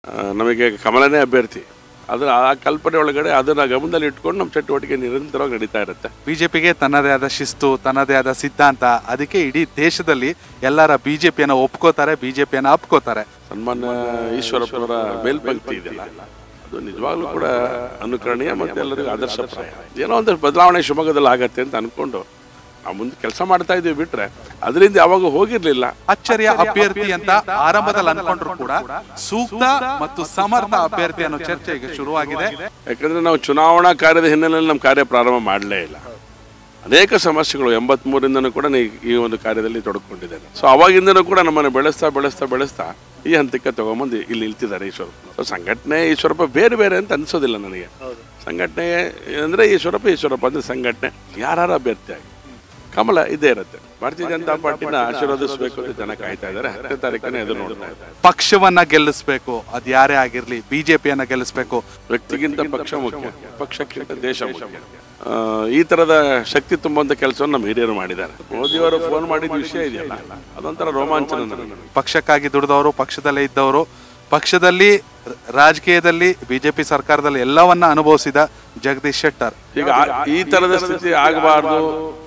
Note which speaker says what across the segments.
Speaker 1: ಆ, ನಮಗೆ ಕಮಲನೇ ಅಭ್ಯರ್ಥಿ ಅದರ ಆ ಕಲ್ಪನೆ ಒಳಗಡೆ ಅದನ್ನ ಗಮನದಲ್ಲಿ ಇಟ್ಕೊಂಡು ನಮ್ಮ ಚಟುವಟಿಕೆ ನಿರಂತರವಾಗಿ ನಡೀತಾ ಇರುತ್ತೆ
Speaker 2: ಬಿಜೆಪಿಗೆ ತನ್ನದೇ ಆದ ಶಿಸ್ತು ತನ್ನದೇ ಆದ ಸಿದ್ಧಾಂತ ಅದಕ್ಕೆ ಇಡೀ ದೇಶದಲ್ಲಿ ಎಲ್ಲರ ಬಿಜೆಪಿಯನ್ನು ಒಪ್ಕೋತಾರೆ ಬಿಜೆಪಿಯನ್ನು ಅಪ್ಕೋತಾರೆ
Speaker 1: ಸನ್ಮಾನ್ಯ ಈಶ್ವರಪ್ಪನವರ ಮೇಲ್ಪಂಕ್ತಿ ಇದೆಯಲ್ಲ ಅದು ನಿಜವಾಗ್ಲೂ ಕೂಡ ಅನುಕರಣೀಯ ಮತ್ತೆ ಎಲ್ಲರಿಗೂ ಆದರ್ಶಪ್ರಾಯ ಏನೋ ಒಂದಷ್ಟು ಬದಲಾವಣೆ ಶಿವಮೊಗ್ಗದಲ್ಲಿ ಆಗತ್ತೆ ಅಂತ ಅನ್ಕೊಂಡು ನಾವು ಮುಂದೆ ಕೆಲಸ ಮಾಡ್ತಾ ಇದೀವಿ ಬಿಟ್ರೆ ಅದರಿಂದ ಯಾವಾಗ ಹೋಗಿರ್ಲಿಲ್ಲ
Speaker 2: ಅಚ್ಚರಿಯ ಅಭ್ಯರ್ಥಿ ಅಂತ ಆರಂಭದಲ್ಲಿ ಅನ್ಕೊಂಡ್ರು ಕೂಡ ಸೂಕ್ತ ಮತ್ತು ಸಮರ್ಥ ಅಭ್ಯರ್ಥಿ ಅನ್ನೋ ಚರ್ಚೆ ಈಗ ಶುರುವಾಗಿದೆ
Speaker 1: ಯಾಕಂದ್ರೆ ನಾವು ಚುನಾವಣಾ ಕಾರ್ಯದ ಹಿನ್ನೆಲೆಯಲ್ಲಿ ನಮ್ಮ ಕಾರ್ಯ ಪ್ರಾರಂಭ ಮಾಡಲೇ ಇಲ್ಲ ಅನೇಕ ಸಮಸ್ಯೆಗಳು ಎಂಬತ್ಮೂರಿಂದನೂ ಕೂಡ ನೀ ಈ ಒಂದು ಕಾರ್ಯದಲ್ಲಿ ತೊಡಕೊಂಡಿದ್ದೇನೆ ಸೊ ಅವಾಗಿಂದನೂ ಕೂಡ ನಮ್ಮನ್ನು ಬೆಳೆಸ್ತಾ ಬೆಳೆಸ್ತಾ ಬೆಳೆಸ್ತಾ ಈ ಹಂತಕ್ಕೆ ತಗೊಂಬಂದು ಇಲ್ಲಿ ನಿಲ್ತಿದ್ದಾರೆ ಈಶ್ವರಪ್ಪ ಸೊ ಸಂಘಟನೆ ಈಶ್ವರಪ್ಪ ಬೇರೆ ಬೇರೆ ಅಂತ ಅನ್ಸೋದಿಲ್ಲ ನನಗೆ ಸಂಘಟನೆ ಅಂದ್ರೆ ಈಶ್ವರಪ್ಪ ಈಶ್ವರಪ್ಪ ಅಂದ್ರೆ ಸಂಘಟನೆ ಯಾರು ಅಭ್ಯರ್ಥಿಯಾಗಿ ಕಮಲ ಇದ್ದೇ ಇರುತ್ತೆ ಭಾರತೀಯ ಜನತಾ ಪಾರ್ಟಿನ ಆಶೀರ್ವದಿಸಬೇಕು ಅಂತ ಜನ ಕಾಯ್ತಾ ಇದ್ದಾರೆ ಹತ್ತನೇ ತಾರೀಕನೇ ಎದುರು ನೋಡ್ತಾ ಇದ್ದಾರೆ
Speaker 2: ಪಕ್ಷವನ್ನ ಗೆಲ್ಲಿಸ್ಬೇಕು ಅದ್ ಯಾರೇ ಆಗಿರ್ಲಿ ಬಿಜೆಪಿಯನ್ನ ಗೆಲ್ಲಿಸ್ಬೇಕು
Speaker 1: ವ್ಯಕ್ತಿಗಿಂತ ಪಕ್ಷ ಮುಖ್ಯ ಪಕ್ಷಕ್ಕಿಂತ ದೇಶ ಮುಖ್ಯ ಆ, ಈ ತರದ ಶಕ್ತಿ ತುಂಬುವಂತ ಕೆಲಸವನ್ನು ನಮ್ಮ ಹಿರಿಯರು ಮಾಡಿದ್ದಾರೆ ಮೋದಿಯವರು ಫೋನ್ ಮಾಡಿದ ವಿಷಯ ಇದೆಯಲ್ಲ ಅದೊಂಥರ ರೋಮಾಂಚನ ನನಗೆ
Speaker 2: ಪಕ್ಷಕ್ಕಾಗಿ ದುಡಿದವರು ಪಕ್ಷದಲ್ಲೇ ಇದ್ದವರು ಪಕ್ಷದಲ್ಲಿ ರ- ರಾಜಕೀಯದಲ್ಲಿ ಬಿಜೆಪಿ ಸರ್ಕಾರದಲ್ಲಿ ಎಲ್ಲವನ್ನ ಅನುಭವಿಸಿದ ಜಗದೀಶ್ ಶೆಟ್ಟರ್
Speaker 1: ಈಗ ಆ- ಈ ತರದ ಸ್ಥಿತಿ ಆಗಬಾರ್ದು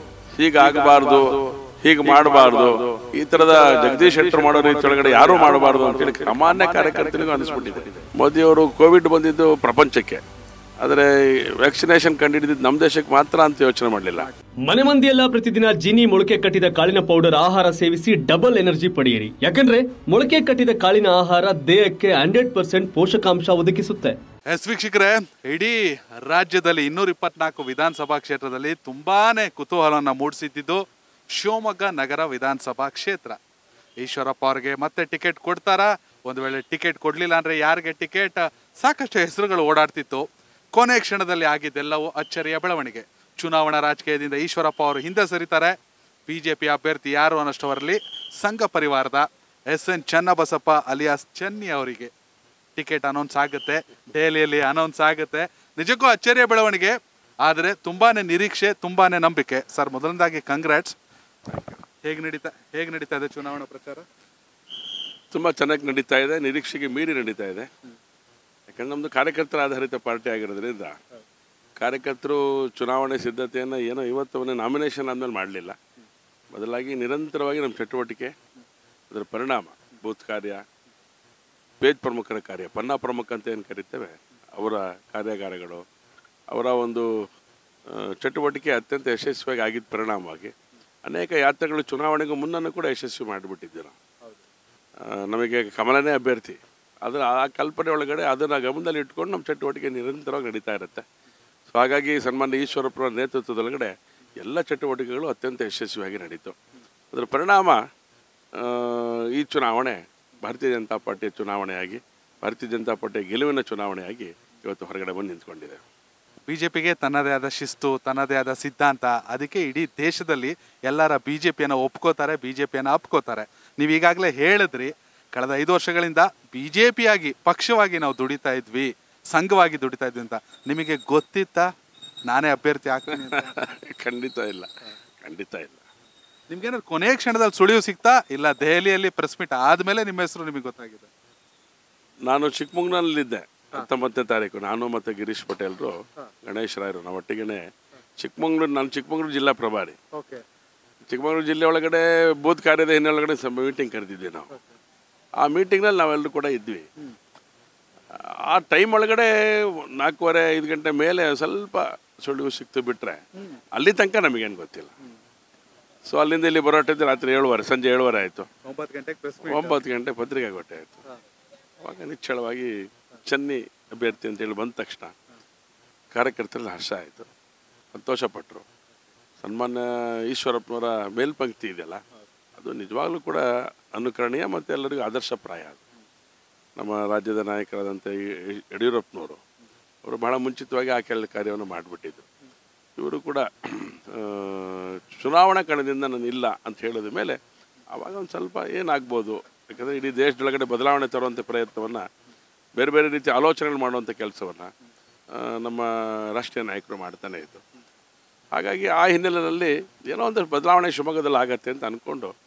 Speaker 1: ಹೀಗಾಗಬಾರ್ದು ಹೀಗೆ ಮಾಡಬಾರ್ದು ಈ ತರದ ಜಗದೀಶ್ ಶೆಟ್ಟರ್ ಮಾಡೋ ರೀತಿ ಒಳಗಡೆ ಯಾರು ಮಾಡಬಾರ್ದು ಅಂತೇಳಿ ಸಾಮಾನ್ಯ ಕಾರ್ಯಕರ್ತನಿಗೂ ಅನಿಸ್ಬಿಟ್ಟಿದೆ ಮೋದಿಯವರು ಕೋವಿಡ್ ಬಂದಿದ್ದು ಪ್ರಪಂಚಕ್ಕೆ ಆದರೆ ವ್ಯಾಕ್ಸಿನೇಷನ್ ಕಂಡುಹಿಡಿದಿದ್ದು ನಮ್ಮ ದೇಶಕ್ಕೆ ಮಾತ್ರ ಅಂತ ಯೋಚನೆ ಮಾಡಲಿಲ್ಲ
Speaker 3: ಮನೆ ಮಂದಿಯೆಲ್ಲ ಪ್ರತಿದಿನ ಜೀನಿ ಮೊಳಕೆ ಕಟ್ಟಿದ ಕಾಳಿನ ಪೌಡರ್ ಆಹಾರ ಸೇವಿಸಿ ಡಬಲ್ ಎನರ್ಜಿ ಪಡೆಯಿರಿ ಯಾಕಂದ್ರೆ ಮೊಳಕೆ ಕಟ್ಟಿದ ಕಾಳಿನ ಆಹಾರ ದೇಹಕ್ಕೆ ಹಂಡ್ರೆಡ್ ಪರ್ಸೆಂಟ್ ಪೋಷಕಾಂಶ ಒದಗಿಸುತ್ತೆ
Speaker 2: ಎಸ್ ವೀಕ್ಷಕರೇ ಇಡೀ ರಾಜ್ಯದಲ್ಲಿ ಇನ್ನೂರ ಇಪ್ಪತ್ನಾಲ್ಕು ವಿಧಾನಸಭಾ ಕ್ಷೇತ್ರದಲ್ಲಿ ತುಂಬಾನೇ ಕುತೂಹಲವನ್ನು ಮೂಡಿಸಿದ್ದು ಶಿವಮೊಗ್ಗ ನಗರ ವಿಧಾನಸಭಾ ಕ್ಷೇತ್ರ ಈಶ್ವರಪ್ಪ ಅವ್ರಿಗೆ ಮತ್ತೆ ಟಿಕೆಟ್ ಕೊಡ್ತಾರಾ ಒಂದು ವೇಳೆ ಟಿಕೆಟ್ ಕೊಡ್ಲಿಲ್ಲ ಅಂದ್ರೆ ಯಾರಿಗೆ ಟಿಕೆಟ್ ಸಾಕಷ್ಟು ಹೆಸರುಗಳು ಓಡಾಡ್ತಿತ್ತು ಕೊನೆ ಕ್ಷಣದಲ್ಲಿ ಆಗಿದ್ದೆಲ್ಲವೂ ಅಚ್ಚರಿಯ ಬೆಳವಣಿಗೆ ಚುನಾವಣಾ ರಾಜಕೀಯದಿಂದ ಈಶ್ವರಪ್ಪ ಅವರು ಹಿಂದೆ ಸರಿತಾರೆ ಬಿಜೆಪಿ ಅಭ್ಯರ್ಥಿ ಯಾರು ಅನ್ನೋಷ್ಟವರಲ್ಲಿ ಸಂಘ ಪರಿವಾರದ S N Channabasappa alias Channi ಅವರಿಗೆ ಟಿಕೆಟ್ ಅನೌನ್ಸ್ ಆಗುತ್ತೆ ಡೈಲಿಯಲ್ಲಿ ಅನೌನ್ಸ್ ಆಗುತ್ತೆ ನಿಜಕ್ಕೂ ಅಚ್ಚರಿಯ ಬೆಳವಣಿಗೆ ಆದರೆ ತುಂಬಾನೇ ನಿರೀಕ್ಷೆ ತುಂಬಾನೇ ನಂಬಿಕೆ ಸರ್ ಮೊದಲನೇದಾಗಿ ಕಂಗ್ರಾಟ್ಸ್ ಹೇಗೆ ನಡೀತಾ ಹೇಗೆ ನಡೀತಾ ಇದೆ ಚುನಾವಣಾ ಪ್ರಚಾರ
Speaker 1: ತುಂಬ ಚೆನ್ನಾಗಿ ನಡೀತಾ ಇದೆ ನಿರೀಕ್ಷೆಗೆ ಮೀರಿ ನಡೀತಾ ಇದೆ ಯಾಕಂದ್ರೆ ನಮ್ಮದು ಕಾರ್ಯಕರ್ತರ ಆಧಾರಿತ ಪಾರ್ಟಿ ಆಗಿರೋದ್ರಿಂದ ಕಾರ್ಯಕರ್ತರು ಚುನಾವಣೆ ಸಿದ್ಧತೆಯನ್ನು ಏನೋ ಇವತ್ತು ನಾಮಿನೇಷನ್ ಆದಮೇಲೆ ಮಾಡಲಿಲ್ಲ ಬದಲಾಗಿ ನಿರಂತರವಾಗಿ ನಮ್ಮ ಚಟುವಟಿಕೆ ಅದರ ಪರಿಣಾಮ ಬೂತ್ ಕಾರ್ಯ ಪೇಜ್ ಪ್ರಮುಖರ ಕಾರ್ಯ ಪನ್ನ ಪ್ರಮುಖ ಅಂತ ಏನು ಕರಿತೇವೆ ಅವರ ಕಾರ್ಯಾಗಾರಗಳು ಅವರ ಒಂದು ಆ, ಚಟುವಟಿಕೆ ಅತ್ಯಂತ ಯಶಸ್ವಿಯಾಗಿ ಆಗಿದ್ದ ಪರಿಣಾಮವಾಗಿ ಅನೇಕ ಯಾತ್ರೆಗಳು ಚುನಾವಣೆಗೂ ಮುನ್ನೂ ಕೂಡ ಯಶಸ್ವಿ ಮಾಡಿಬಿಟ್ಟಿದ್ದೀವಿ ನಾವು ಆ, ನಮಗೆ ಕಮಲನೇ ಅಭ್ಯರ್ಥಿ ಅದರ ಆ ಕಲ್ಪನೆ ಒಳಗಡೆ ಅದನ್ನು ಗಮನದಲ್ಲಿ ಇಟ್ಕೊಂಡು ನಮ್ಮ ಚಟುವಟಿಕೆ ನಿರಂತರವಾಗಿ ನಡೀತಾ ಇರುತ್ತೆ ಸೊ ಹಾಗಾಗಿ ಸನ್ಮಾನ್ಯ ಈಶ್ವರಪ್ಪರ ನೇತೃತ್ವದೊಳಗಡೆ ಎಲ್ಲ ಚಟುವಟಿಕೆಗಳು ಅತ್ಯಂತ ಯಶಸ್ವಿಯಾಗಿ ನಡೀತು ಅದರ ಪರಿಣಾಮ ಆ, ಈ ಚುನಾವಣೆ ಭಾರತೀಯ ಜನತಾ ಪಾರ್ಟಿಯ ಚುನಾವಣೆಯಾಗಿ ಭಾರತೀಯ ಜನತಾ ಪಾರ್ಟಿಯ ಗೆಲುವಿನ ಚುನಾವಣೆಯಾಗಿ ಇವತ್ತು ಹೊರಗಡೆ ಬಂದು ನಿಂತ್ಕೊಂಡಿದೆ
Speaker 2: ಬಿಜೆಪಿಗೆ ತನ್ನದೇ ಆದ ಶಿಸ್ತು ತನ್ನದೇ ಆದ ಸಿದ್ಧಾಂತ ಅದಕ್ಕೆ ಇಡೀ ದೇಶದಲ್ಲಿ ಎಲ್ಲರ ಬಿಜೆಪಿಯನ್ನು ಒಪ್ಕೋತಾರೆ ಬಿಜೆಪಿಯನ್ನು ಅಪ್ಕೋತಾರೆ ನೀವು ಈಗಾಗಲೇ ಹೇಳಿದ್ರಿ ಕಳೆದ ಐದು ವರ್ಷಗಳಿಂದ ಬಿಜೆಪಿಯಾಗಿ ಪಕ್ಷವಾಗಿ ನಾವು ದುಡಿತಾ ಇದ್ವಿ ಸಂಘವಾಗಿ ದುಡಿತಾ ಇದ್ವಿ ಅಂತ ನಿಮಗೆ ಗೊತ್ತಿತ್ತಾ ನಾನೇ ಅಭ್ಯರ್ಥಿ ಆಗ್ತೀನಿ ಅಂತ
Speaker 1: ಖಂಡಿತ ಇಲ್ಲ ಖಂಡಿತ ಇಲ್ಲ
Speaker 2: ನಿಮ್ಗೇನಾದ್ರು ಕೊನೆ ಕ್ಷಣದಲ್ಲಿ ಸುಳಿವು ಸಿಗ್ತಾ ಇಲ್ಲ ದೆಹಲಿಯಲ್ಲಿ ಪ್ರೆಸ್ ಮೀಟ್ ಆದ್ಮೇಲೆ ನಿಮ್ಮ ಹೆಸರು ನಿಮಗೆ ಗೊತ್ತಾಗಿದೆ
Speaker 1: ನಾನು ಚಿಕ್ಕಮಂಗ್ಳೂರಲ್ಲಿದ್ದೆ ಹತ್ತೊಂಬತ್ತನೇ ತಾರೀಕು ನಾನು ಮತ್ತು ಗಿರೀಶ್ ಪಟೇಲ್ರು ಗಣೇಶ್ ರಾಯರು ನಾವು ಒಟ್ಟಿಗೆನೆ ಚಿಕ್ಕಮಂಗ್ಳೂರು ನಾನು ಚಿಕ್ಕಮಂಗ್ಳೂರು ಜಿಲ್ಲಾ ಪ್ರಭಾರಿ
Speaker 2: ಓಕೆ
Speaker 1: ಚಿಕ್ಕಮಗಳೂರು ಜಿಲ್ಲೆ ಒಳಗಡೆ ಬೂತ್ ಕಾರ್ಯದ ಹಿನ್ನೆಲೆ ಮೀಟಿಂಗ್ ಕರೆದಿದ್ವಿ ನಾವು ಆ ಮೀಟಿಂಗ್ನಲ್ಲಿ ನಾವೆಲ್ಲರೂ ಕೂಡ ಇದ್ವಿ ಆ ಟೈಮ್ ಒಳಗಡೆ ನಾಲ್ಕೂವರೆ ಐದು ಗಂಟೆ ಮೇಲೆ ಸ್ವಲ್ಪ ಸುಳಿವು ಸಿಕ್ತು ಬಿಟ್ರೆ ಅಲ್ಲಿ ತನಕ ನಮಗೇನು ಗೊತ್ತಿಲ್ಲ ಸೊ ಅಲ್ಲಿಂದ ಇಲ್ಲಿ ಬರೋಟ್ಟಿದ್ದು ರಾತ್ರಿ ಏಳುವರೆ ಸಂಜೆ ಏಳುವರೆ ಆಯಿತು
Speaker 2: ಒಂಬತ್ತು ಗಂಟೆಗೆ ಪ್ರೆಸ್
Speaker 1: ಒಂಬತ್ತು ಗಂಟೆ ಪತ್ರಿಕೆ ಕೊಟ್ಟೆ ಆಯಿತು ಅವಾಗ ನಿಚ್ಚಳವಾಗಿ ಚೆನ್ನಿ ಅಭ್ಯರ್ಥಿ ಅಂತೇಳಿ ಬಂದ ತಕ್ಷಣ ಕಾರ್ಯಕರ್ತರಲ್ಲಿ ಹರ್ಷ ಆಯಿತು ಸಂತೋಷಪಟ್ಟರು ಸನ್ಮಾನ್ಯ ಈಶ್ವರಪ್ಪನವರ ಮೇಲ್ಪಂಕ್ತಿ ಇದೆಯಲ್ಲ ಅದು ನಿಜವಾಗ್ಲೂ ಕೂಡ ಅನುಕರಣೀಯ ಮತ್ತು ಎಲ್ಲರಿಗೂ ಆದರ್ಶಪ್ರಾಯ ಅದು ನಮ್ಮ ರಾಜ್ಯದ ನಾಯಕರಾದಂಥ ಈ- ಯಡಿಯೂರಪ್ಪನವರು ಅವರು ಬಹಳ ಮುಂಚಿತವಾಗಿ ಆ ಕೆಲ ಕಾರ್ಯವನ್ನು ಮಾಡಿಬಿಟ್ಟಿದ್ರು ಇವರು ಕೂಡ ಆ, ಚುನಾವಣಾ ಕಣದಿಂದ ನಾನು ಇಲ್ಲ ಅಂತ ಹೇಳಿದ ಮೇಲೆ ಆವಾಗ ಒಂದು ಸ್ವಲ್ಪ ಏನಾಗ್ಬೋದು ಯಾಕಂದರೆ ಇಡೀ ದೇಶದೊಳಗಡೆ ಬದಲಾವಣೆ ತರುವಂಥ ಪ್ರಯತ್ನವನ್ನು ಬೇರೆ ಬೇರೆ ರೀತಿ ಆಲೋಚನೆಗಳು ಮಾಡುವಂಥ ಕೆಲಸವನ್ನು ನಮ್ಮ ರಾಷ್ಟ್ರೀಯ ನಾಯಕರು ಮಾಡ್ತಾನೆ ಇದ್ದು ಹಾಗಾಗಿ ಆ ಹಿನ್ನೆಲೆಯಲ್ಲಿ ಏನೋ ಒಂದಷ್ಟು ಬದಲಾವಣೆ ಶಿವಮೊಗ್ಗದಲ್ಲಿ ಆಗತ್ತೆ ಅಂತ ಅಂದ್ಕೊಂಡು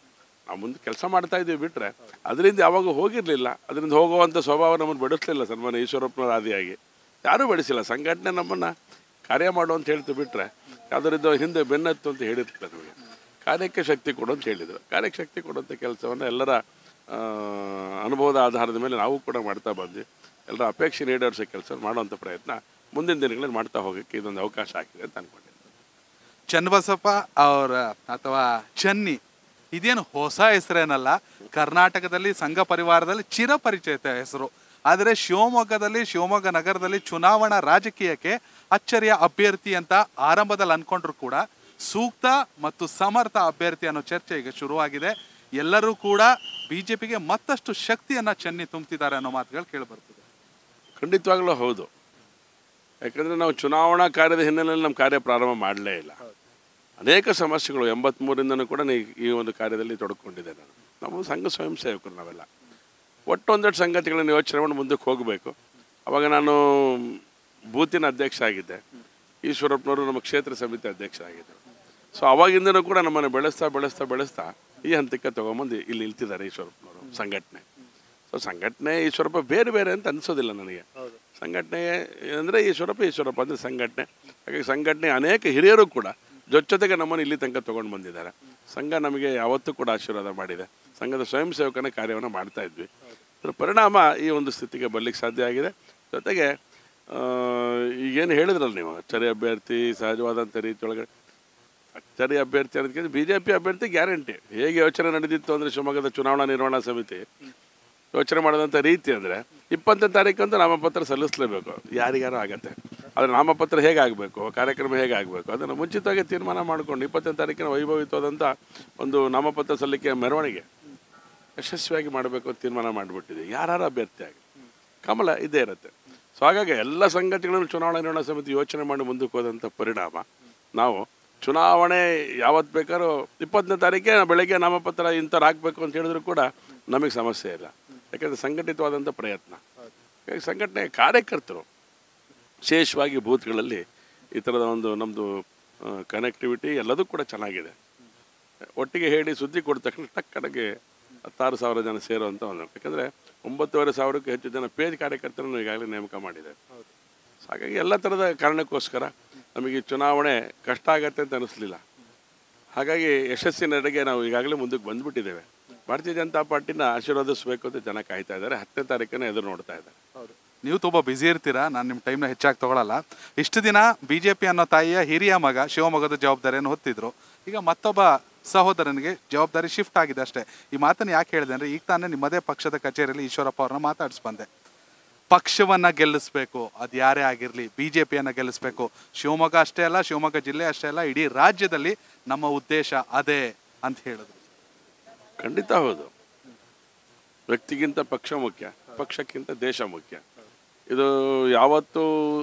Speaker 1: ನಾವು ಮುಂದೆ ಕೆಲಸ ಮಾಡ್ತಾ ಇದ್ದೀವಿ ಬಿಟ್ಟರೆ ಅದರಿಂದ ಯಾವಾಗ ಹೋಗಿರಲಿಲ್ಲ ಅದರಿಂದ ಹೋಗುವಂಥ ಸ್ವಭಾವ ನಮ್ಮನ್ನು ಬೆಳೆಸಲಿಲ್ಲ ಸನ್ಮಾನ ಈಶ್ವರಪ್ಪನವರ ಆದಿಯಾಗಿ ಯಾರೂ ಬೆಳೆಸಿಲ್ಲ ಸಂಘಟನೆ ನಮ್ಮನ್ನು ಕಾರ್ಯ ಮಾಡು ಅಂತ ಹೇಳ್ತು ಬಿಟ್ಟರೆ ಯಾವುದರಿಂದ ಹಿಂದೆ ಬೆನ್ನತ್ತು ಅಂತ ಹೇಳಿರ್ತಾರೆ ನಮಗೆ ಕಾರ್ಯಕ್ಕೆ ಶಕ್ತಿ ಕೊಡು ಅಂತ ಹೇಳಿದರು ಕಾರ್ಯಕ್ಕೆ ಶಕ್ತಿ ಕೊಡುವಂಥ ಕೆಲಸವನ್ನು ಎಲ್ಲರ ಆ, ಅನುಭವದ ಆಧಾರದ ಮೇಲೆ ನಾವು ಕೂಡ ಮಾಡ್ತಾ ಬಂದ್ವಿ ಎಲ್ಲರ ಅಪೇಕ್ಷೆ ಈಡೇರಿಸೋ ಕೆಲಸ ಮಾಡುವಂಥ ಪ್ರಯತ್ನ ಮುಂದಿನ ದಿನಗಳಲ್ಲಿ ಮಾಡ್ತಾ ಹೋಗೋಕ್ಕೆ ಇದೊಂದು ಅವಕಾಶ ಆಗಿದೆ ಅಂತ ಅಂದ್ಕೊಂಡಿದ್ದೀನಿ
Speaker 2: ಚನ್ನಬಸಪ್ಪ ಅವರ ಅಥವಾ ಚನ್ನಿ ಇದೇನು ಹೊಸ ಹೆಸರೇನಲ್ಲ ಕರ್ನಾಟಕದಲ್ಲಿ ಸಂಘ ಪರಿವಾರದಲ್ಲಿ ಚಿರಪರಿಚಿತ ಹೆಸರು ಆದರೆ ಶಿವಮೊಗ್ಗದಲ್ಲಿ ಶಿವಮೊಗ್ಗ ನಗರದಲ್ಲಿ ಚುನಾವಣಾ ರಾಜಕೀಯಕ್ಕೆ ಅಚ್ಚರಿಯ ಅಭ್ಯರ್ಥಿ ಅಂತ ಆರಂಭದಲ್ಲಿ ಅನ್ಕೊಂಡ್ರು ಕೂಡ ಸೂಕ್ತ ಮತ್ತು ಸಮರ್ಥ ಅಭ್ಯರ್ಥಿ ಅನ್ನೋ ಚರ್ಚೆ ಈಗ ಶುರುವಾಗಿದೆ ಎಲ್ಲರೂ ಕೂಡ ಬಿಜೆಪಿಗೆ ಮತ್ತಷ್ಟು ಶಕ್ತಿಯನ್ನ ಚೆನ್ನಿ ತುಂಬ್ತಿದ್ದಾರೆ ಅನ್ನೋ ಮಾತುಗಳು ಕೇಳಿಬರ್ತದೆ
Speaker 1: ಖಂಡಿತವಾಗ್ಲೂ ಹೌದು ಯಾಕಂದರೆ ನಾವು ಚುನಾವಣಾ ಕಾರ್ಯದ ಹಿನ್ನೆಲೆಯಲ್ಲಿ ನಮ್ಮ ಕಾರ್ಯ ಪ್ರಾರಂಭ ಮಾಡಲೇ ಇಲ್ಲ ಅನೇಕ ಸಮಸ್ಯೆಗಳು ಎಂಬತ್ತ್ಮೂರಿಂದನೂ ಕೂಡ ನೀ ಈ ಒಂದು ಕಾರ್ಯದಲ್ಲಿ ತೊಡ್ಕೊಂಡಿದ್ದೆ ನಾನು ನಾವು ಸಂಘ ಸ್ವಯಂ ಸೇವಕರು ನಾವೆಲ್ಲ ಒಟ್ಟೊಂದೆರಡು ಸಂಗತಿಗಳನ್ನು ಯೋಚನೆ ಮಾಡಿ ಮುಂದಕ್ಕೆ ಹೋಗಬೇಕು ಅವಾಗ ನಾನು ಬೂತಿನ ಅಧ್ಯಕ್ಷ ಆಗಿದ್ದೆ ಈಶ್ವರಪ್ಪನವರು ನಮ್ಮ ಕ್ಷೇತ್ರ ಸಮಿತಿ ಅಧ್ಯಕ್ಷರಾಗಿದ್ದರು ಸೊ ಅವಾಗಿಂದನೂ ಕೂಡ ನಮ್ಮನ್ನು ಬೆಳೆಸ್ತಾ ಬೆಳೆಸ್ತಾ ಬೆಳೆಸ್ತಾ ಈ ಹಂತಕ್ಕೆ ತೊಗೊಂಬಂದು ಇಲ್ಲಿ ನಿಲ್ತಿದ್ದಾರೆ ಈಶ್ವರಪ್ಪನವರು ಸಂಘಟನೆ ಸೊ ಸಂಘಟನೆ ಈಶ್ವರಪ್ಪ ಬೇರೆ ಬೇರೆ ಅಂತ ಅನಿಸೋದಿಲ್ಲ ನನಗೆ ಸಂಘಟನೆ ಅಂದರೆ ಈಶ್ವರಪ್ಪ ಈಶ್ವರಪ್ಪ ಅಂದರೆ ಸಂಘಟನೆ ಹಾಗಾಗಿ ಸಂಘಟನೆ ಅನೇಕ ಹಿರಿಯರು ಕೂಡ ಜೊತೆಗೆ ನಮ್ಮನ್ನು ಇಲ್ಲಿ ತನಕ ತೊಗೊಂಡು ಬಂದಿದ್ದಾರೆ ಸಂಘ ನಮಗೆ ಯಾವತ್ತೂ ಕೂಡ ಆಶೀರ್ವಾದ ಮಾಡಿದೆ ಸಂಘದ ಸ್ವಯಂ ಸೇವಕನ ಕಾರ್ಯವನ್ನು ಮಾಡ್ತಾ ಇದ್ವಿ ಅದರ ಪರಿಣಾಮ ಈ ಒಂದು ಸ್ಥಿತಿಗೆ ಬರ್ಲಿಕ್ಕೆ ಸಾಧ್ಯ ಆಗಿದೆ ಜೊತೆಗೆ ಆ, ಈಗೇನು ಹೇಳಿದ್ರಲ್ಲ ನೀವು ಅಚ್ಚರಿ ಅಭ್ಯರ್ಥಿ ಸಹಜವಾದಂಥ ರೀತಿಯೊಳಗೆ ಅಚ್ಚರಿ ಅಭ್ಯರ್ಥಿ ಅನ್ನೋದಕ್ಕಿಂತ ಬಿ ಜೆ ಪಿ ಅಭ್ಯರ್ಥಿ ಗ್ಯಾರಂಟಿ ಹೇಗೆ ಯೋಚನೆ ನಡೆದಿತ್ತು ಅಂದರೆ ಶಿವಮೊಗ್ಗದ ಚುನಾವಣಾ ನಿರ್ವಹಣಾ ಸಮಿತಿ ಯೋಚನೆ ಮಾಡಿದಂಥ ರೀತಿ ಅಂದರೆ ಇಪ್ಪತ್ತನೇ ತಾರೀಕಂತೂ ನಾಮಪತ್ರ ಸಲ್ಲಿಸಲೇಬೇಕು ಯಾರಿಗಾರು ಆಗತ್ತೆ ಆದರೆ ನಾಮಪತ್ರ ಹೇಗೆ ಆಗಬೇಕು ಕಾರ್ಯಕ್ರಮ ಹೇಗೆ ಆಗಬೇಕು ಅದನ್ನು ಮುಂಚಿತವಾಗಿ ತೀರ್ಮಾನ ಮಾಡಿಕೊಂಡು ಇಪ್ಪತ್ತನೇ ತಾರೀಕಿನ ವೈಭವಿತವಾದಂಥ ಒಂದು ನಾಮಪತ್ರ ಸಲ್ಲಿಕೆ ಮೆರವಣಿಗೆ ಯಶಸ್ವಿಯಾಗಿ ಮಾಡಬೇಕು ಅಂತ ತೀರ್ಮಾನ ಮಾಡಿಬಿಟ್ಟಿದೆ ಯಾರು ಅಭ್ಯರ್ಥಿ ಆಗಿ ಕಮಲ ಇದೇ ಇರುತ್ತೆ ಸೊ ಹಾಗಾಗಿ ಎಲ್ಲ ಸಂಗತಿಗಳನ್ನು ಚುನಾವಣಾ ನಿರ್ವಹಣಾ ಸಮಿತಿ ಯೋಚನೆ ಮಾಡಿ ಮುಂದಕ್ಕೆ ಹೋದಂಥ ಪರಿಣಾಮ ನಾವು ಚುನಾವಣೆ ಯಾವತ್ತು ಬೇಕಾದ್ರೂ ಇಪ್ಪತ್ತನೇ ತಾರೀಕೆ ಬೆಳಗ್ಗೆ ನಾಮಪತ್ರ ಇಂಥವ್ರು ಹಾಕಬೇಕು ಅಂತ ಹೇಳಿದ್ರು ಕೂಡ ನಮಗೆ ಸಮಸ್ಯೆ ಇಲ್ಲ ಯಾಕಂದರೆ ಸಂಘಟಿತವಾದಂಥ ಪ್ರಯತ್ನ ಹಾಗಾಗಿ ಸಂಘಟನೆ ಕಾರ್ಯಕರ್ತರು ವಿಶೇಷವಾಗಿ ಬೂತ್ಗಳಲ್ಲಿ ಈ ಥರದ ಒಂದು ನಮ್ಮದು ಕನೆಕ್ಟಿವಿಟಿ ಎಲ್ಲದೂ ಕೂಡ ಚೆನ್ನಾಗಿದೆ ಒಟ್ಟಿಗೆ ಹೇಳಿ ಸುದ್ದಿ ಕೊಟ್ಟ ತಕ್ಷಣ ಟಕ್ಕನಗೆ ಹತ್ತಾರು ಸಾವಿರ ಜನ ಸೇರುವಂಥ ಒಂದು ಯಾಕಂದರೆ ಒಂಬತ್ತುವರೆ ಸಾವಿರಕ್ಕೂ ಹೆಚ್ಚು ಜನ ಪೇಜ್ ಕಾರ್ಯಕರ್ತರನ್ನು ಈಗಾಗಲೇ ನೇಮಕ ಮಾಡಿದೆ ಸೊ ಹಾಗಾಗಿ ಎಲ್ಲ ಥರದ ಕಾರಣಕ್ಕೋಸ್ಕರ ನಮಗೆ ಈ ಚುನಾವಣೆ ಕಷ್ಟ ಆಗತ್ತೆ ಅಂತ ಅನಿಸ್ಲಿಲ್ಲ ಹಾಗಾಗಿ ಯಶಸ್ಸಿನೆಡೆಗೆ ನಾವು ಈಗಾಗಲೇ ಮುಂದಕ್ಕೆ ಬಂದ್ಬಿಟ್ಟಿದ್ದೇವೆ ಭಾರತೀಯ ಜನತಾ ಪಾರ್ಟಿನ ಆಶೀರ್ವಾದಿಸಬೇಕು ಅಂತ ಜನ ಕಾಯ್ತಾ ಇದ್ದಾರೆ ಹತ್ತನೇ ತಾರೀಕನ್ನ ಎದುರು ನೋಡ್ತಾ ಇದ್ದಾರೆ
Speaker 2: ನೀವು ತುಂಬ ಬ್ಯುಸಿ ಇರ್ತೀರಾ ನಾನು ನಿಮ್ಮ ಟೈಮ್ನ ಹೆಚ್ಚಾಗಿ ತಗೊಳಲ್ಲ ಇಷ್ಟು ದಿನ ಬಿ ಜೆ ಪಿ ಅನ್ನೋ ತಾಯಿಯ ಹಿರಿಯ ಮಗ ಶಿವಮೊಗ್ಗದ ಜವಾಬ್ದಾರಿಯನ್ನು ಹೊತ್ತಿದ್ರು ಈಗ ಮತ್ತೊಬ್ಬ ಸಹೋದರನಿಗೆ ಜವಾಬ್ದಾರಿ ಶಿಫ್ಟ್ ಆಗಿದೆ ಅಷ್ಟೇ ಈ ಮಾತನ್ನು ಯಾಕೆ ಹೇಳಿದೆ ಅಂದರೆ ಈಗ ತಾನೇ ನಿಮ್ಮದೇ ಪಕ್ಷದ ಕಚೇರಿಯಲ್ಲಿ ಈಶ್ವರಪ್ಪ ಅವ್ರನ್ನ ಮಾತಾಡಿಸ್ ಬಂದೆ ಪಕ್ಷವನ್ನ ಗೆಲ್ಲಿಸ್ಬೇಕು ಅದು ಯಾರೇ ಆಗಿರಲಿ ಬಿ ಜೆ ಪಿಯನ್ನು ಗೆಲ್ಲಿಸ್ಬೇಕು ಶಿವಮೊಗ್ಗ ಅಷ್ಟೇ ಅಲ್ಲ ಶಿವಮೊಗ್ಗ ಜಿಲ್ಲೆ ಅಷ್ಟೇ ಅಲ್ಲ ಇಡೀ ರಾಜ್ಯದಲ್ಲಿ ನಮ್ಮ ಉದ್ದೇಶ ಅದೇ ಅಂತ ಹೇಳಿದ್ರು
Speaker 1: ಖಂಡಿತ ಹೌದು ವ್ಯಕ್ತಿಗಿಂತ ಪಕ್ಷ ಮುಖ್ಯ ಪಕ್ಷಕ್ಕಿಂತ ದೇಶ ಮುಖ್ಯ ಇದು ಯಾವತ್ತು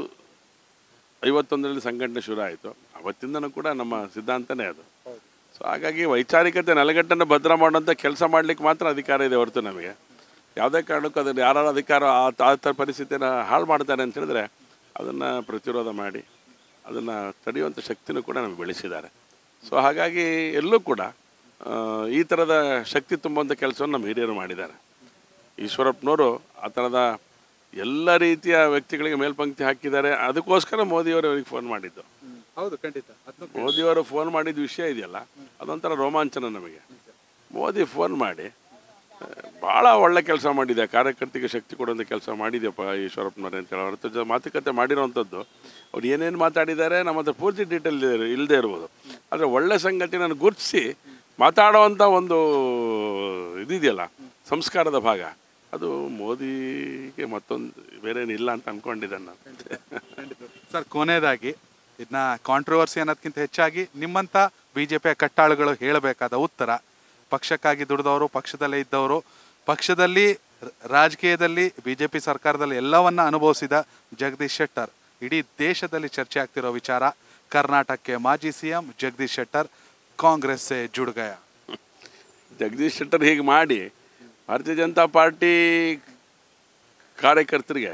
Speaker 1: ಐವತ್ತೊಂದರಲ್ಲಿ ಸಂಘಟನೆ ಶುರು ಆಯಿತು ಅವತ್ತಿಂದನೂ ಕೂಡ ನಮ್ಮ ಸಿದ್ಧಾಂತನೇ ಅದು ಸೊ ಹಾಗಾಗಿ ವೈಚಾರಿಕತೆ ನೆಲೆಗಟ್ಟನ್ನು ಭದ್ರ ಮಾಡುವಂಥ ಕೆಲಸ ಮಾಡಲಿಕ್ಕೆ ಮಾತ್ರ ಅಧಿಕಾರ ಇದೆ ಹೊರತು ನಮಗೆ ಯಾವುದೇ ಕಾರಣಕ್ಕೂ ಅದನ್ನು ಯಾರು ಅಧಿಕಾರ ಆ ಆ ಥರ ಪರಿಸ್ಥಿತಿನ ಹಾಳು ಮಾಡ್ತಾರೆ ಅಂತ ಹೇಳಿದ್ರೆ ಅದನ್ನು ಪ್ರತಿರೋಧ ಮಾಡಿ ಅದನ್ನು ತಡೆಯುವಂಥ ಶಕ್ತಿನೂ ಕೂಡ ನಮಗೆ ಬೆಳೆಸಿದ್ದಾರೆ ಸೊ ಹಾಗಾಗಿ ಎಲ್ಲೂ ಕೂಡ ಆ, ಈ ಥರದ ಶಕ್ತಿ ತುಂಬುವಂಥ ಕೆಲಸವನ್ನು ನಮ್ಮ ಹಿರಿಯರು ಮಾಡಿದ್ದಾರೆ ಈಶ್ವರಪ್ಪನವರು ಆ ಥರದ ಎಲ್ಲ ರೀತಿಯ ವ್ಯಕ್ತಿಗಳಿಗೆ ಮೇಲ್ಪಂಕ್ತಿ ಹಾಕಿದ್ದಾರೆ ಅದಕ್ಕೋಸ್ಕರ ಮೋದಿಯವರು ಅವರಿಗೆ ಫೋನ್ ಮಾಡಿದ್ದು
Speaker 2: ಹೌದು ಖಂಡಿತ
Speaker 1: ಮೋದಿಯವರು ಫೋನ್ ಮಾಡಿದ ವಿಷಯ ಇದೆಯಲ್ಲ ಅದೊಂಥರ ರೋಮಾಂಚನ ನಮಗೆ ಮೋದಿ ಫೋನ್ ಮಾಡಿ ಆ, ಭಾಳ ಒಳ್ಳೆ ಕೆಲಸ ಮಾಡಿದೆ ಕಾರ್ಯಕರ್ತಿಗೆ ಶಕ್ತಿ ಕೊಡುವಂಥ ಕೆಲಸ ಮಾಡಿದ್ಯಪ್ಪ ಈಶ್ವರಪ್ಪನವ್ರೆ ಅಂತ ಹೇಳಿ ಅವ್ರ ಹತ್ರ ಜೊ- ಮಾತುಕತೆ ಮಾಡಿರೋವಂಥದ್ದು ಅವ್ರು ಏನೇನು ಮಾತಾಡಿದ್ದಾರೆ ನಮ್ಮ ಹತ್ರ ಪೂರ್ತಿ ಡೀಟೇಲ್ ಇಲ್ಲದೆ ಇರ್ಬೋದು ಆದರೆ ಒಳ್ಳೆ ಸಂಗತಿನ ಗುರುತಿಸಿ ಮಾತಾಡುವಂಥ ಒಂದು ಇದಿದೆಯಲ್ಲ ಸಂಸ್ಕಾರದ ಭಾಗ ಅದು ಮೋದಿಗೆ ಮತ್ತೊಂದು ಬೇರೇನಿಲ್ಲ ಅಂತ ಅಂದ್ಕೊಂಡಿದ್ದೇನೆ ನಾನು
Speaker 2: ಸರ್ ಕೊನೆಯದಾಗಿ ಇದನ್ನ ಕಾಂಟ್ರವರ್ಸಿ ಅನ್ನೋದಕ್ಕಿಂತ ಹೆಚ್ಚಾಗಿ ನಿಮ್ಮಂಥ ಬಿ ಜೆ ಪಿಯ ಕಟ್ಟಾಳುಗಳು ಹೇಳಬೇಕಾದ ಉತ್ತರ ಪಕ್ಷಕ್ಕಾಗಿ ದುಡಿದವರು ಪಕ್ಷದಲ್ಲೇ ಇದ್ದವರು ಪಕ್ಷದಲ್ಲಿ ರ- ರಾಜಕೀಯದಲ್ಲಿ ಬಿ ಜೆ ಪಿ ಸರ್ಕಾರದಲ್ಲಿ ಎಲ್ಲವನ್ನ ಅನುಭವಿಸಿದ ಜಗದೀಶ್ ಶೆಟ್ಟರ್ ಇಡೀ ದೇಶದಲ್ಲಿ ಚರ್ಚೆ ಆಗ್ತಿರೋ ವಿಚಾರ ಕರ್ನಾಟಕಕ್ಕೆ ಮಾಜಿ C M Jagadish Shettar Congress ಜುಡ್ಗಯ
Speaker 1: ಜಗದೀಶ್ ಶೆಟ್ಟರ್ ಹೀಗೆ ಮಾಡಿ ಭಾರತೀಯ ಜನತಾ ಪಾರ್ಟಿ ಕಾರ್ಯಕರ್ತರಿಗೆ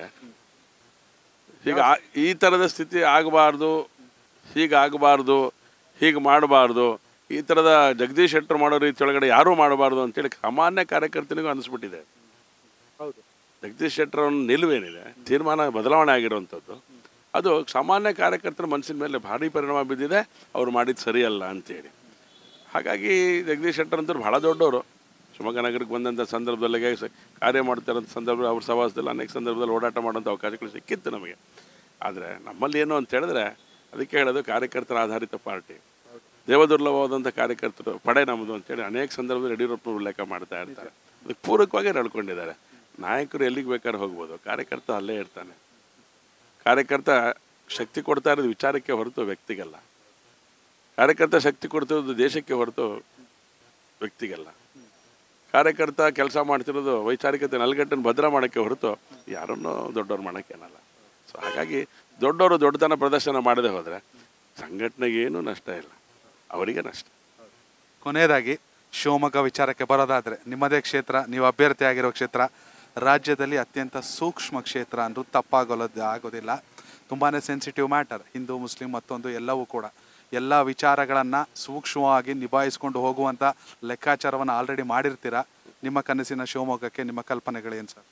Speaker 1: ಹೀಗೆ ಆ- ಈ ಥರದ ಸ್ಥಿತಿ ಆಗಬಾರ್ದು ಹೀಗೆ ಆಗಬಾರ್ದು ಹೀಗೆ ಮಾಡಬಾರ್ದು ಈ ಥರದ ಜಗದೀಶ್ ಶೆಟ್ಟರ್ ಮಾಡೋ ರೀತಿ ಒಳಗಡೆ ಯಾರೂ ಮಾಡಬಾರ್ದು ಅಂತೇಳಿ ಸಾಮಾನ್ಯ ಕಾರ್ಯಕರ್ತನಿಗೂ ಅನಿಸ್ಬಿಟ್ಟಿದೆ
Speaker 2: ಹೌದು
Speaker 1: ಜಗದೀಶ್ ಶೆಟ್ಟರ್ ಅವ್ನ ನಿಲುವೇನಿದೆ ತೀರ್ಮಾನ ಬದಲಾವಣೆ ಆಗಿರುವಂಥದ್ದು ಅದು ಸಾಮಾನ್ಯ ಕಾರ್ಯಕರ್ತರ ಮನಸ್ಸಿನ ಮೇಲೆ ಭಾರಿ ಪರಿಣಾಮ ಬಿದ್ದಿದೆ ಅವ್ರು ಮಾಡಿದ್ದು ಸರಿಯಲ್ಲ ಅಂತೇಳಿ ಹಾಗಾಗಿ ಜಗದೀಶ್ ಶೆಟ್ಟರ್ ಅಂತವ್ರು ಭಾಳ ದೊಡ್ಡವರು ಶಿವಮೊಗ್ಗ ನಗರಕ್ಕೆ ಬಂದಂಥ ಸಂದರ್ಭದಲ್ಲಿ ಸ- ಕಾರ್ಯ ಮಾಡ್ತಿರೋಂಥ ಸಂದರ್ಭ ಅವ್ರ ಸವಾಸದಲ್ಲಿ ಅನೇಕ ಸಂದರ್ಭದಲ್ಲಿ ಓಡಾಟ ಮಾಡೋಂಥ ಅವಕಾಶಗಳು ಸಿಕ್ಕಿತ್ತು ನಮಗೆ ಆದರೆ ನಮ್ಮಲ್ಲಿ ಏನು ಅಂತ ಹೇಳಿದ್ರೆ ಅದಕ್ಕೆ ಹೇಳೋದು ಕಾರ್ಯಕರ್ತರ ಆಧಾರಿತ ಪಾರ್ಟಿ ದೇವದುರ್ಲಭವಾದಂಥ ಕಾರ್ಯಕರ್ತರು ಪಡೆ ನಮ್ಮದು ಅಂತೇಳಿ ಅನೇಕ ಸಂದರ್ಭದಲ್ಲಿ ಯಡಿಯೂರಪ್ಪ ಉಲ್ಲೇಖ ಮಾಡ್ತಾ ಇರ್ತಾರೆ ಅದಕ್ಕೆ ಪೂರಕವಾಗಿ ನಡ್ಕೊಂಡಿದ್ದಾರೆ ನಾಯಕರು ಎಲ್ಲಿಗೆ ಬೇಕಾದ್ರೆ ಹೋಗ್ಬೋದು ಕಾರ್ಯಕರ್ತ ಅಲ್ಲೇ ಇರ್ತಾನೆ ಕಾರ್ಯಕರ್ತ ಶಕ್ತಿ ಕೊಡ್ತಾ ಇರೋದು ವಿಚಾರಕ್ಕೆ ಹೊರತು ವ್ಯಕ್ತಿಗಲ್ಲ ಕಾರ್ಯಕರ್ತ ಶಕ್ತಿ ಕೊಡ್ತಿರೋದು ದೇಶಕ್ಕೆ ಹೊರತು ವ್ಯಕ್ತಿಗಲ್ಲ ಕಾರ್ಯಕರ್ತ ಕೆಲಸ ಮಾಡ್ತಿರೋದು ವೈಚಾರಿಕತೆ ನಲ್ಗಟ್ಟನ್ನು ಭದ್ರ ಮಾಡೋಕ್ಕೆ ಹೊರತು ಯಾರನ್ನೂ ದೊಡ್ಡವ್ರು ಮಾಡೋಕ್ಕೇನಲ್ಲ ಸೊ ಹಾಗಾಗಿ ದೊಡ್ಡವರು ದೊಡ್ಡತನ ಪ್ರದರ್ಶನ ಮಾಡದೆ ಹೋದರೆ ಸಂಘಟನೆಗೆ ಏನೂ ನಷ್ಟ ಇಲ್ಲ ಅವರಿಗೆ ನಷ್ಟ
Speaker 2: ಕೊನೆಯದಾಗಿ ಶಿವಮೊಗ್ಗ ವಿಚಾರಕ್ಕೆ ಬರೋದಾದ್ರೆ ನಿಮ್ಮದೇ ಕ್ಷೇತ್ರ ನೀವು ಅಭ್ಯರ್ಥಿ ಆಗಿರೋ ಕ್ಷೇತ್ರ ರಾಜ್ಯದಲ್ಲಿ ಅತ್ಯಂತ ಸೂಕ್ಷ್ಮ ಕ್ಷೇತ್ರ ಅಂದ್ರೂ ತಪ್ಪಾಗೋದು ಆಗೋದಿಲ್ಲ ತುಂಬಾ ಸೆನ್ಸಿಟಿವ್ ಮ್ಯಾಟರ್ ಹಿಂದೂ ಮುಸ್ಲಿಂ ಮತ್ತೊಂದು ಎಲ್ಲವೂ ಕೂಡ ಎಲ್ಲ ವಿಚಾರಗಳನ್ನು ಸೂಕ್ಷ್ಮವಾಗಿ ನಿಭಾಯಿಸ್ಕೊಂಡು ಹೋಗುವಂಥ ಲೆಕ್ಕಾಚಾರವನ್ನು ಆಲ್ರೆಡಿ ಮಾಡಿರ್ತೀರಾ ನಿಮ್ಮ ಕನಸಿನ ಶಿವಮೊಗ್ಗಕ್ಕೆ ನಿಮ್ಮ ಕಲ್ಪನೆಗಳೇನು ಸರ್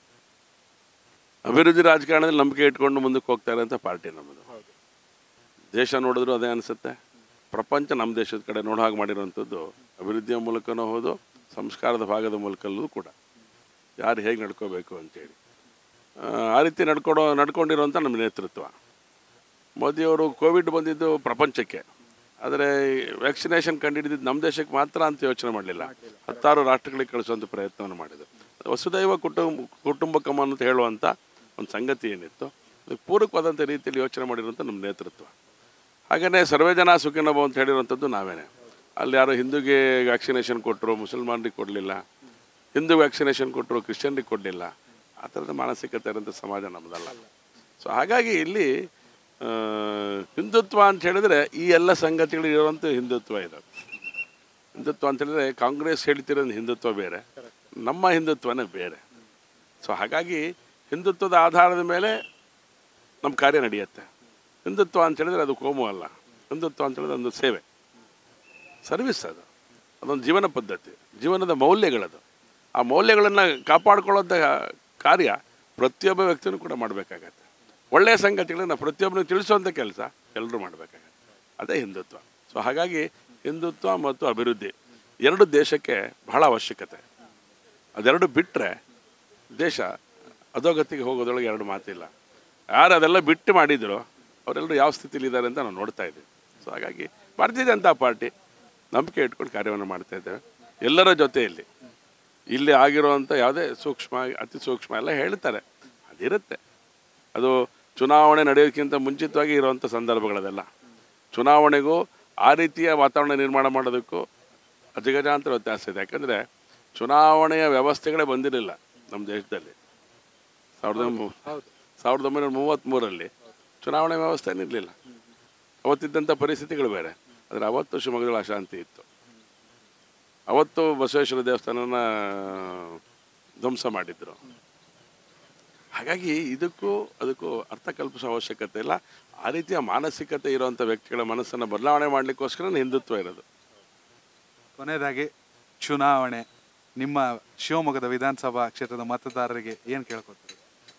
Speaker 1: ಅಭಿವೃದ್ಧಿ ರಾಜಕಾರಣದಲ್ಲಿ ನಂಬಿಕೆ ಇಟ್ಕೊಂಡು ಮುಂದಕ್ಕೆ ಹೋಗ್ತಾ ಇರೋಂಥ ಪಾರ್ಟಿ ನಮ್ಮದು ದೇಶ ನೋಡಿದ್ರು ಅದೇ ಅನಿಸುತ್ತೆ ಪ್ರಪಂಚ ನಮ್ಮ ದೇಶದ ಕಡೆ ನೋಡೋ ಹಾಗೆ ಮಾಡಿರೋಂಥದ್ದು ಅಭಿವೃದ್ಧಿಯ ಮೂಲಕನೂ ಹೌದು ಸಂಸ್ಕಾರದ ಭಾಗದ ಮೂಲಕಲ್ಲೂ ಕೂಡ ಯಾರು ಹೇಗೆ ನಡ್ಕೋಬೇಕು ಅಂತೇಳಿ ಆ, ಆ ರೀತಿ ನಡ್ಕೊಡೋ ನಡ್ಕೊಂಡಿರೋಂಥ ನಮ್ಮ ನೇತೃತ್ವ ಮೋದಿಯವರು ಕೋವಿಡ್ ಬಂದಿದ್ದು ಪ್ರಪಂಚಕ್ಕೆ ಆದರೆ ವ್ಯಾಕ್ಸಿನೇಷನ್ ಕಂಡುಹಿಡಿದಿದ್ದು ನಮ್ಮ ದೇಶಕ್ಕೆ ಮಾತ್ರ ಅಂತ ಯೋಚನೆ ಮಾಡಲಿಲ್ಲ ಹತ್ತಾರು ರಾಷ್ಟ್ರಗಳಿಗೆ ಕಳಿಸುವಂಥ ಪ್ರಯತ್ನವನ್ನು ಮಾಡಿದ್ರು ವಸುದೈವ ಕುಟುಂಬ ಕುಟುಂಬಕಮ ಅಂತ ಹೇಳುವಂಥ ಒಂದು ಸಂಗತಿ ಏನಿತ್ತು ಅದಕ್ಕೆ ಪೂರಕವಾದಂಥ ರೀತಿಯಲ್ಲಿ ಯೋಚನೆ ಮಾಡಿರುವಂಥ ನಮ್ಮ ನೇತೃತ್ವ ಹಾಗೆಯೇ ಸರ್ವೇ ಜನ ಸುಖಿನಭವ ಅಂತ ಹೇಳಿರುವಂಥದ್ದು ನಾವೇನೆ ಅಲ್ಲಿ ಯಾರು ಹಿಂದೂಗೆ ವ್ಯಾಕ್ಸಿನೇಷನ್ ಕೊಟ್ಟರು ಮುಸಲ್ಮಾನರಿಗೆ ಕೊಡಲಿಲ್ಲ ಹಿಂದೂ ವ್ಯಾಕ್ಸಿನೇಷನ್ ಕೊಟ್ಟರು ಕ್ರಿಶ್ಚಿಯನ್ರಿಗೆ ಕೊಡಲಿಲ್ಲ ಆ ಥರದ ಮಾನಸಿಕತೆ ಇರೋಂಥ ಸಮಾಜ ನಮ್ಮದಲ್ಲ ಸೊ ಹಾಗಾಗಿ ಇಲ್ಲಿ ಆ, ಹಿಂದುತ್ವ ಅಂತ ಹೇಳಿದ್ರೆ ಈ ಎಲ್ಲ ಸಂಗತಿಗಳು ಇರುವಂಥ ಹಿಂದುತ್ವ ಇದೆ ಹಿಂದುತ್ವ ಅಂತ ಹೇಳಿದ್ರೆ ಕಾಂಗ್ರೆಸ್ ಹೇಳ್ತಿರೋ ಹಿಂದುತ್ವ ಬೇರೆ ನಮ್ಮ ಹಿಂದುತ್ವನೇ ಬೇರೆ ಸೊ ಹಾಗಾಗಿ ಹಿಂದುತ್ವದ ಆಧಾರದ ಮೇಲೆ ನಮ್ಮ ಕಾರ್ಯ ನಡೆಯುತ್ತೆ ಹಿಂದುತ್ವ ಅಂತ ಹೇಳಿದ್ರೆ ಅದು ಕೋಮು ಅಲ್ಲ ಹಿಂದುತ್ವ ಅಂತ ಹೇಳಿದ್ರೆ ಒಂದು ಸೇವೆ ಸರ್ವಿಸ್ ಅದು ಅದೊಂದು ಜೀವನ ಪದ್ಧತಿ ಜೀವನದ ಮೌಲ್ಯಗಳದು ಆ ಮೌಲ್ಯಗಳನ್ನು ಕಾಪಾಡ್ಕೊಳ್ಳೋಂಥ ಕಾರ್ಯ ಪ್ರತಿಯೊಬ್ಬ ವ್ಯಕ್ತಿನೂ ಕೂಡ ಮಾಡಬೇಕಾಗತ್ತೆ ಒಳ್ಳೆಯ ಸಂಗತಿಗಳನ್ನ ಪ್ರತಿಯೊಬ್ಬನಿಗೆ ತಿಳಿಸುವಂಥ ಕೆಲಸ ಎಲ್ಲರೂ ಮಾಡಬೇಕಾಗತ್ತೆ ಅದೇ ಹಿಂದುತ್ವ ಸೊ ಹಾಗಾಗಿ ಹಿಂದುತ್ವ ಮತ್ತು ಅಭಿವೃದ್ಧಿ ಎರಡು ದೇಶಕ್ಕೆ ಬಹಳ ಅವಶ್ಯಕತೆ ಅದೆರಡು ಬಿಟ್ಟರೆ ದೇಶ ಅಧೋಗತಿಗೆ ಹೋಗೋದ್ರೊಳಗೆ ಎರಡು ಮಾತಿಲ್ಲ ಯಾರು ಅದೆಲ್ಲ ಬಿಟ್ಟು ಮಾಡಿದ್ರು ಅವರೆಲ್ಲರೂ ಯಾವ ಸ್ಥಿತಿಲಿ ಇದ್ದಾರೆ ಅಂತ ನಾವು ನೋಡ್ತಾ ಇದ್ದೀವಿ ಸೊ ಹಾಗಾಗಿ ಭಾರತೀಯ ಜನತಾ ಪಾರ್ಟಿ ನಂಬಿಕೆ ಇಟ್ಕೊಂಡು ಕಾರ್ಯವನ್ನು ಮಾಡ್ತಾ ಇದ್ದೇವೆ ಎಲ್ಲರ ಜೊತೆಯಲ್ಲಿ ಇಲ್ಲಿ ಆಗಿರುವಂಥ ಯಾವುದೇ ಸೂಕ್ಷ್ಮ ಅತಿ ಸೂಕ್ಷ್ಮ ಎಲ್ಲ ಹೇಳ್ತಾರೆ ಅದಿರುತ್ತೆ ಅದು ಚುನಾವಣೆ ನಡೆಯೋಕ್ಕಿಂತ ಮುಂಚಿತವಾಗಿ ಇರುವಂಥ ಸಂದರ್ಭಗಳದೆಲ್ಲ ಚುನಾವಣೆಗೂ ಆ ರೀತಿಯ ವಾತಾವರಣ ನಿರ್ಮಾಣ ಮಾಡೋದಕ್ಕೂ ಅಜಗಜಾಂತರ ವ್ಯತ್ಯಾಸ ಇದೆ ಯಾಕಂದರೆ ಚುನಾವಣೆಯ ವ್ಯವಸ್ಥೆಗಳೇ ಬಂದಿರಲಿಲ್ಲ ನಮ್ಮ ದೇಶದಲ್ಲಿ ಸಾವಿರದ ಮೂ- ಸಾವಿರದ ಒಂಬೈನೂರ ಮೂವತ್ತ್ಮೂರರಲ್ಲಿ ಚುನಾವಣೆ ವ್ಯವಸ್ಥೆ ಇರಲಿಲ್ಲ ಅವತ್ತಿದ್ದಂಥ ಪರಿಸ್ಥಿತಿಗಳು ಬೇರೆ ಆದರೆ ಅವತ್ತು ಶಿವಮೊಗ್ಗದಲ್ಲಿ ಅಶಾಂತಿ ಇತ್ತು ಅವತ್ತು ಬಸವೇಶ್ವರ ದೇವಸ್ಥಾನನ ಧ್ವಂಸ ಮಾಡಿದ್ರು ಹಾಗಾಗಿ ಇದಕ್ಕೂ ಅದಕ್ಕೂ ಅರ್ಥ ಕಲ್ಪಿಸೋ ಅವಶ್ಯಕತೆ ಇಲ್ಲ ಆ ರೀತಿಯ ಮಾನಸಿಕತೆ ಇರುವಂಥ ವ್ಯಕ್ತಿಗಳ ಮನಸ್ಸನ್ನು ಬದಲಾವಣೆ ಮಾಡಲಿಕ್ಕೋಸ್ಕರ ಹಿಂದುತ್ವ ಇರೋದು
Speaker 2: ಕೊನೆಯದಾಗಿ ಚುನಾವಣೆ ನಿಮ್ಮ ಶಿವಮೊಗ್ಗದ ವಿಧಾನಸಭಾ ಕ್ಷೇತ್ರದ ಮತದಾರರಿಗೆ ಏನು ಕೇಳ್ಕೊತೀರಿ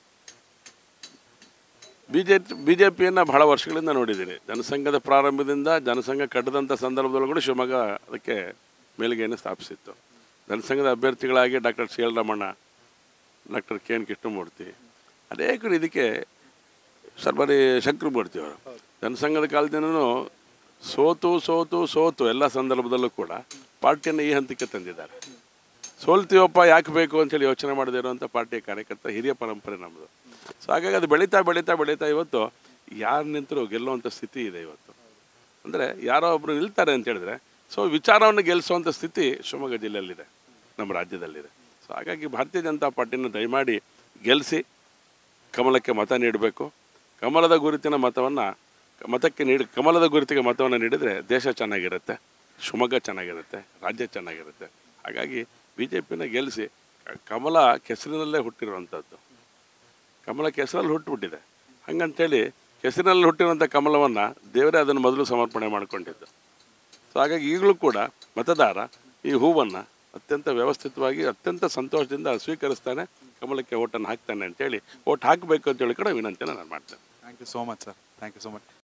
Speaker 1: ಬಿ ಜೆ ಬಿ ಜೆ ಪಿಯನ್ನು ಬಹಳ ವರ್ಷಗಳಿಂದ ನೋಡಿದ್ದೀನಿ ಜನಸಂಘದ ಪ್ರಾರಂಭದಿಂದ ಜನಸಂಘ ಕಟ್ಟದಂಥ ಸಂದರ್ಭದೊಳಗೂ ಶಿವಮೊಗ್ಗ ಅದಕ್ಕೆ ಮೇಲುಗೆಯನ್ನು ಸ್ಥಾಪಿಸಿತ್ತು ಜನಸಂಘದ ಅಭ್ಯರ್ಥಿಗಳಾಗಿ doctor C L Ramana doctor K N Krishnamurthy ಅನೇಕರು ಇದಕ್ಕೆ ಸರ್ಬರಿ ಶಂಕರಮೂರ್ತಿ ಅವರು ಜನಸಂಘದ ಕಾಲದಿಂದನೂ ಸೋತು ಸೋತು ಸೋತು ಎಲ್ಲ ಸಂದರ್ಭದಲ್ಲೂ ಕೂಡ ಪಾರ್ಟಿಯನ್ನು ಈ ಹಂತಕ್ಕೆ ತಂದಿದ್ದಾರೆ ಸೋಲ್ತೀವಪ್ಪ ಯಾಕೆ ಬೇಕು ಅಂತೇಳಿ ಯೋಚನೆ ಮಾಡದೇ ಇರುವಂಥ ಪಾರ್ಟಿಯ ಕಾರ್ಯಕರ್ತ ಹಿರಿಯ ಪರಂಪರೆ ನಮ್ಮದು ಸೊ ಹಾಗಾಗಿ ಅದು ಬೆಳೀತಾ ಬೆಳೀತಾ ಬೆಳೀತಾ ಇವತ್ತು ಯಾರು ನಿಂತರೂ ಗೆಲ್ಲುವಂಥ ಸ್ಥಿತಿ ಇದೆ ಇವತ್ತು ಅಂದರೆ ಯಾರೋ ಒಬ್ಬರು ನಿಲ್ತಾರೆ ಅಂತ ಹೇಳಿದ್ರೆ ಸೊ ವಿಚಾರವನ್ನು ಗೆಲ್ಲಿಸುವಂಥ ಸ್ಥಿತಿ ಶಿವಮೊಗ್ಗ ಜಿಲ್ಲೆಯಲ್ಲಿದೆ ನಮ್ಮ ರಾಜ್ಯದಲ್ಲಿದೆ ಸೊ ಹಾಗಾಗಿ ಭಾರತೀಯ ಜನತಾ ಪಾರ್ಟಿನ ದಯಮಾಡಿ ಗೆಲ್ಲಿಸಿ ಕಮಲಕ್ಕೆ ಮತ ನೀಡಬೇಕು ಕಮಲದ ಗುರುತಿನ ಮತವನ್ನು ಮತಕ್ಕೆ ನೀಡಿ ಕಮಲದ ಗುರುತಿಗೆ ಮತವನ್ನು ನೀಡಿದರೆ ದೇಶ ಚೆನ್ನಾಗಿರುತ್ತೆ ಶಿವಮೊಗ್ಗ ಚೆನ್ನಾಗಿರುತ್ತೆ ರಾಜ್ಯ ಚೆನ್ನಾಗಿರುತ್ತೆ ಹಾಗಾಗಿ ಬಿ ಜೆ ಪಿನ ಗೆಲ್ಲಿಸಿ ಕ- ಕಮಲ ಕೆಸರಿನಲ್ಲೇ ಹುಟ್ಟಿರುವಂಥದ್ದು ಕಮಲ ಕೆಸರಲ್ಲಿ ಹುಟ್ಟುಬಿಟ್ಟಿದೆ ಹಂಗಂತೇಳಿ ಕೆಸರಿನಲ್ಲಿ ಹುಟ್ಟಿರುವಂಥ ಕಮಲವನ್ನು ದೇವರೇ ಅದನ್ನು ಮೊದಲು ಸಮರ್ಪಣೆ ಮಾಡಿಕೊಂಡಿದ್ದು ಸೊ ಹಾಗಾಗಿ ಈಗಲೂ ಕೂಡ ಮತದಾರ ಈ ಹೂವನ್ನು ಅತ್ಯಂತ ವ್ಯವಸ್ಥಿತವಾಗಿ ಅತ್ಯಂತ ಸಂತೋಷದಿಂದ ಸ್ವೀಕರಿಸ್ತಾನೆ ಕಮಲಕ್ಕೆ ಓಟನ್ನು ಹಾಕ್ತಾನೆ ಅಂತೇಳಿ ಓಟ್ ಹಾಕಬೇಕು ಅಂತೇಳಿ ಕೂಡ ವಿನಂತಿನ ನಾನು ಮಾಡ್ತೇನೆ
Speaker 2: thank you so much sir thank you so much